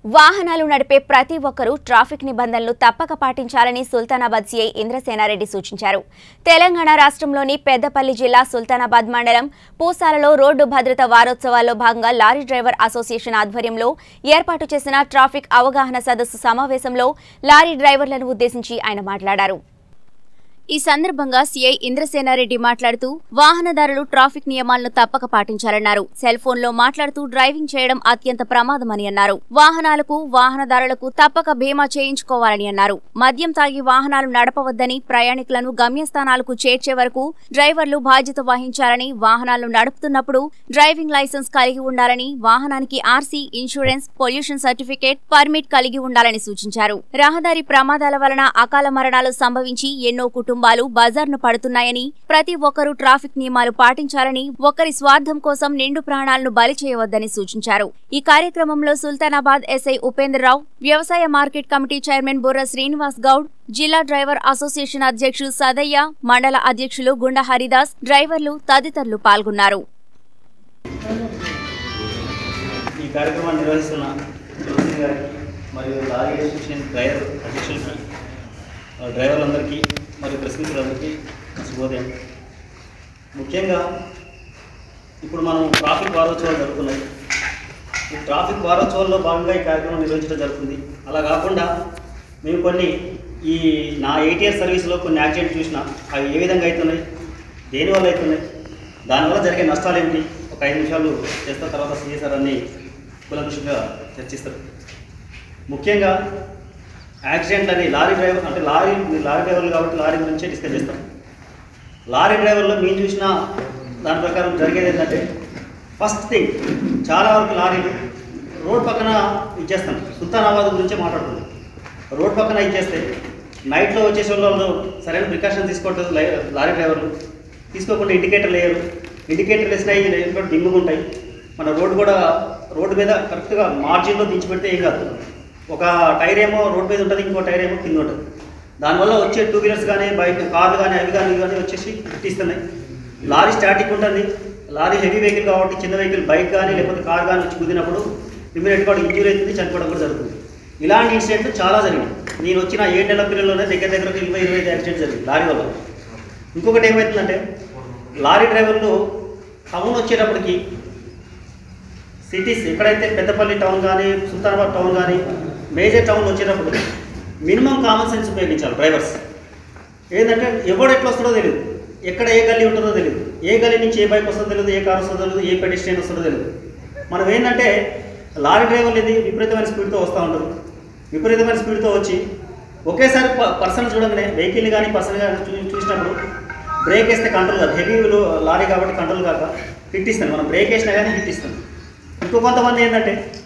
వాహనాలు నడిపే ప్రతి ఒక్కరూ ట్రాఫిక్ నిబంధనలు తప్పక పాటించాలని సుల్తానాబాద్ సీఐ ఇంద్రసేనారెడ్డి సూచించారు తెలంగాణ రాష్ట్రంలోని పెద్దపల్లి జిల్లా సుల్తానాబాద్ మండలం పూసాలలో రోడ్డు భద్రత వారోత్సవాల్లో భాగంగా లారీ డ్రైవర్ అసోసియేషన్ ఆధ్వర్యంలో ఏర్పాటు చేసిన ట్రాఫిక్ అవగాహన సదస్సు సమావేశంలో లారీ డ్రైవర్లను ఉద్దేశించి ఆయన మాట్లాడారు ఈ సందర్భంగా సీఐ ఇంద్రసేనారెడ్డి మాట్లాడుతూ వాహనదారులు ట్రాఫిక్ నియమాలను తప్పక పాటించాలన్నారు సెల్ ఫోన్ లో మాట్లాడుతూ డ్రైవింగ్ చేయడం అత్యంత ప్రమాదమని అన్నారు వాహనాలకు వాహనదారులకు తప్పక బీమా చేయించుకోవాలని అన్నారు మద్యం తాగి వాహనాలు నడపవద్దని ప్రయాణికులను గమ్యస్థానాలకు చేర్చే వరకు డ్రైవర్లు బాధ్యత వహించాలని వాహనాలు నడుపుతున్నప్పుడు డ్రైవింగ్ లైసెన్స్ కలిగి ఉండాలని వాహనానికి RC insurance pollution certificate permit కలిగి ఉండాలని సూచించారు రహదారి ప్రమాదాల వలన అకాల మరణాలు సంభవించి ఎన్నో కుటుంబాలు బజార్ను పడుతున్నాయని ప్రతి ఒక్కరూ ట్రాఫిక్ నియమాలు పాటించాలని ఒకరి స్వార్థం కోసం నిండు ప్రాణాలను బలి చేయవద్దని సూచించారు ఈ కార్యక్రమంలో సుల్తానాబాద్ ఎస్ఐ ఉపేంద్రరావు వ్యవసాయ మార్కెట్ కమిటీ చైర్మన్ బుర్ర శ్రీనివాస్ గౌడ్ జిల్లా డ్రైవర్ అసోసియేషన్ అధ్యక్షులు సదయ్య మండల అధ్యక్షులు గుండ హరిదాస్ డ్రైవర్లు తదితరులు పాల్గొన్నారు ఈ కార్యక్రమాన్ని నిర్వహిస్తున్న తులసి గారికి మరియు లారీ అసోసియేషన్ డ్రైవర్ అధ్యక్షులకి ఆ, డ్రైవర్లందరికీ మరియు ప్రెస్ మిత్రులందరికీ శుభోదయం ముఖ్యంగా ఇప్పుడు మనం ట్రాఫిక్ వారోత్సవాలు జరుగుతున్నాయి ఈ ట్రాఫిక్ వారోత్సవాల్లో భాగంగా ఈ కార్యక్రమం నిర్వహించడం జరుగుతుంది అలా కాకుండా మేము కొన్ని ఈ నా ఎయిట్ ఇయర్స్ సర్వీస్లో కొన్ని యాక్సిడెంట్ చూసిన అవి ఏ విధంగా అవుతున్నాయి దేనివల్ల అవుతున్నాయి దానివల్ల జరిగే నష్టాలు ఏమిటి ఒక ఐదు నిమిషాలు చేసిన తర్వాత సిఎస్ఆర్ అన్ని కులంకుషంగా చర్చిస్తారు ముఖ్యంగా యాక్సిడెంట్ అని లారీ డ్రైవర్ అంటే లారీ మీరు లారీ డ్రైవర్లు కాబట్టి లారీ గురించే డిస్కస్ చేస్తాం లారీ డ్రైవర్లో మేము చూసిన దాని ప్రకారం జరిగేది ఏంటంటే ఫస్ట్ థింగ్ చాలా వరకు లారీలు రోడ్ పక్కన ఇచ్చేస్తాం సుల్తానాబాద్ గురించే మాట్లాడుతున్నాం రోడ్ పక్కన ఇచ్చేస్తే నైట్లో వచ్చేసే వాళ్ళు సరైన ప్రికాషన్ తీసుకోవట్లేదు లై- లారీ డ్రైవర్లు తీసుకోకుండా ఇండికేటర్లు వేయరు ఇండికేటర్లు వేసినాయి ఇంట్లో డిమ్ముగా ఉంటాయి మన రోడ్ కూడా రోడ్డు మీద కరెక్ట్గా మార్జిన్లో దించి పెడితే ఏం కాదు ఒక టైర్ ఏమో రోడ్ మీద ఉంటుంది ఇంకో టైర్ ఏమో కింద ఉంటుంది దానివల్ల వచ్చే టూ వీలర్స్ కానీ బైక్ కార్లు కానీ అవి కానీ ఇవి కానీ వచ్చేసి తీస్తున్నాయి లారీ స్టాటిక్ ఉంటుంది లారీ హెవీ వెహికల్ కాబట్టి చిన్న వెహికల్ బైక్ కానీ లేకపోతే కార్ కానీ వచ్చి కుదిరినప్పుడు ఇమీడియట్ వాడు ఇంజూరీ అవుతుంది చనిపోవడం కూడా జరుగుతుంది ఇలాంటి ఇన్సిడెంట్లు చాలా జరిగింది నేను వచ్చిన ఏడు నెలల పిల్లల్లోనే దగ్గర దగ్గర ఒక ఇరవై ఇరవై ఐదు యాక్సిడెంట్ జరిగింది లారీ వల్ల ఇంకొకటి ఏమవుతుందంటే లారీ డ్రైవర్లు టౌన్ వచ్చేటప్పటికి సిటీస్ ఎక్కడైతే పెద్దపల్లి టౌన్ కానీ సుల్తానాబాద్ టౌన్ కానీ మేజర్ టౌన్ వచ్చేటప్పుడు మినిమం కామన్ సెన్స్ ఉపయోగించాలి డ్రైవర్స్ ఏంటంటే ఎవడు ఎట్లా వస్తుందో తెలియదు ఎక్కడ ఏ గల్లీ ఉంటుందో తెలియదు ఏ గల్లీ నుంచి ఏ బైక్ వస్తుందో తెలియదు ఏ కార్ వస్తుందో తెలియదు ఏ పెడిస్ట్రైన్ వస్తుందో తెలియదు మనం ఏంటంటే లారీ డ్రైవర్లు ఇది విపరీతమైన స్పీడ్తో వస్తూ ఉంటారు విపరీతమైన స్పీడ్తో వచ్చి ఒకేసారి పర్సన్ చూడగానే వెహికల్ కానీ పర్సన్ కానీ చూ- చూసినప్పుడు బ్రేక్ వేస్తే కంట్రోల్ కాదు హెవీ లారీ కాబట్టి కంట్రోల్ కాక హిట్ ఇస్తాను మనం బ్రేక్ వేసినా కానీ హిట్ ఇస్తాం ఇంకో కొంతమంది ఏంటంటే